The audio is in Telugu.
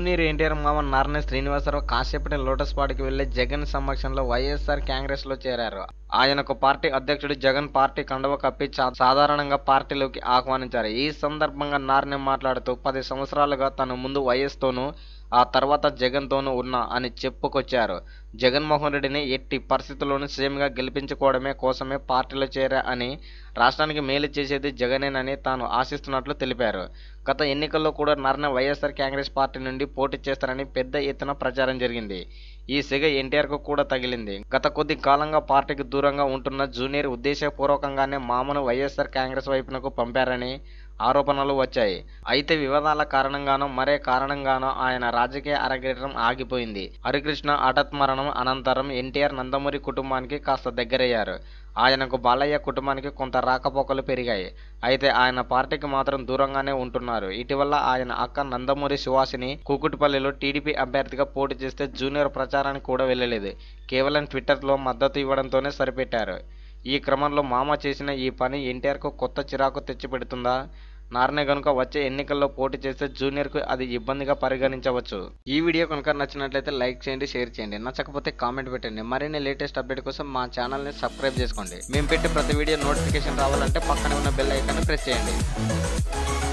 జూనియర్ ఎన్టీఆర్ మామ నారాయణ శ్రీనివాసరావు కాసేపటి లోటస్ పాటికి వెళ్లి జగన్ సమక్షంలో వైఎస్ఆర్ కాంగ్రెస్ లో చేరారు ఆయనకు పార్టీ అధ్యక్షుడు జగన్ పార్టీ కండువ కప్పి చా- సాధారణంగా పార్టీలోకి ఆహ్వానించారు ఈ సందర్భంగా నారాయణ మాట్లాడుతూ పది సంవత్సరాలుగా తన ముందు వైఎస్తోనూ ఆ తర్వాత జగన్తోనూ ఉన్నా అని చెప్పుకొచ్చారు జగన్మోహన్ రెడ్డిని ఎట్టి పరిస్థితుల్లోనూ సీఎంగా గెలిపించుకోవడమే కోసమే పార్టీలో చేరా అని రాష్ట్రానికి మేలు చేసేది జగనేనని తాను ఆశిస్తున్నట్లు తెలిపారు గత ఎన్నికల్లో కూడా నారాయణ వైఎస్ఆర్ కాంగ్రెస్ పార్టీ నుండి పోటీ చేస్తారని పెద్ద ఎత్తున ప్రచారం జరిగింది ఈ సిగ ఎన్టీఆర్కు కూడా తగిలింది గత కొద్ది కాలంగా పార్టీకి దూరంగా ఉంటున్న జూనియర్ ఉద్దేశపూర్వకంగానే మామను వైఎస్ఆర్ కాంగ్రెస్ వైపునకు పంపారని ఆరోపణలు వచ్చాయి అయితే వివాదాల కారణంగానో మరే కారణంగానో ఆయన రాజకీయ అరగేయడం ఆగిపోయింది హరికృష్ణ హఠాత్ మరణం అనంతరం ఎన్టీఆర్ నందమూరి కుటుంబానికి కాస్త దగ్గరయ్యారు ఆయనకు బాలయ్య కుటుంబానికి కొంత రాకపోకలు పెరిగాయి అయితే ఆయన పార్టీకి మాత్రం దూరంగానే ఉంటున్నారు ఇటీవల ఆయన అక్క నందమూరి సువాసిని కూకుటిపల్లిలో టీడీపీ అభ్యర్థిగా పోటీ చేస్తే జూనియర్ ప్రచారానికి కూడా వెళ్ళలేదు కేవలం ట్విట్టర్లో మద్దతు ఇవ్వడంతోనే సరిపెట్టారు ఈ క్రమంలో మామ చేసిన ఈ పని ఎన్టీఆర్కు కొత్త చిరాకు తెచ్చిపెడుతుందా నారనే కనుక వచ్చే ఎన్నికల్లో పోటీ చేస్తే జూనియర్కు అది ఇబ్బందిగా పరిగణించవచ్చు ఈ వీడియో కనుక నచ్చినట్లయితే లైక్ చేయండి షేర్ చేయండి నచ్చకపోతే కామెంట్ పెట్టండి మరిన్ని లేటెస్ట్ అప్డేట్ కోసం మా ఛానల్ని సబ్స్క్రైబ్ చేసుకోండి మేము పెట్టే ప్రతి వీడియో నోటిఫికేషన్ రావాలంటే పక్కనే ఉన్న బెల్ ఐకాన్ని ప్రెస్ చేయండి